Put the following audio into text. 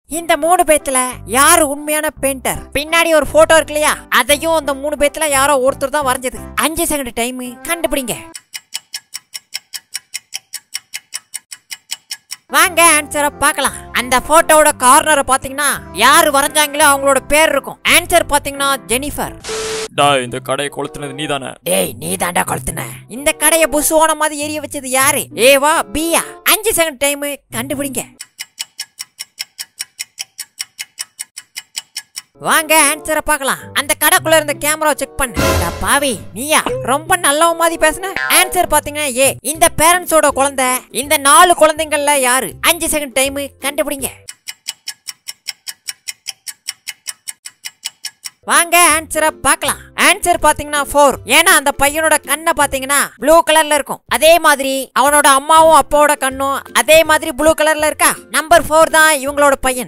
இந்த மூணு பேத்துல யாரு உண்மையான பெயிண்டர் பின்னாடி ஒரு போட்டோ இருக்கு இல்லையா அதையும் அந்த மூணு பேத்துல யாரோ ஒருத்தர் தான் வரைஞ்சது அஞ்சு செகண்ட் டைம் கண்டுபிடிங்க வாங்க ஆன்சரை பார்க்கலாம் அந்த போட்டோவோட கார்னரை பாத்தீங்கன்னா யாரு வரைஞ்சாங்களோ அவங்களோட பேர் இருக்கும் ஆன்சர் பாத்தீங்கன்னா ஜெனிஃபர் டாய் இந்த கடையை கொளுத்துனது நீதானே டேய் நீ தாண்டா கொளுத்துன இந்த கடைய புஸ் ஓன மாதிரி எரிய வச்சது யாரு ஏவா பியா அஞ்சு செகண்ட் டைம் கண்டுபிடிங்க வாங்க ஆன்சரை பார்க்கலாம் அந்த கடைக்குள்ள இருந்த கேமரா செக் பண்ணு அட பாவி நீயா ரொம்ப நல்லவ மாதிரி பேசுன ஆன்சர் பாத்தீங்கன்னா ஏ இந்த பேரண்ட்ஸோட குழந்தை இந்த நாலு குழந்தைங்கள்ல யாரு அஞ்சு செகண்ட் டைம் கண்டுபிடிங்க வாங்க ஆன்சரை பார்க்கலாம் ஆன்சர் பாத்தீங்கன்னா ஃபோர் ஏன்னா அந்த பையனோட கண்ணை பாத்தீங்கன்னா ப்ளூ கலர்ல இருக்கும் அதே மாதிரி அவனோட அம்மாவும் அப்பாவோட கண்ணும் அதே மாதிரி ப்ளூ கலர்ல இருக்கா நம்பர் ஃபோர் தான் இவங்களோட பையன்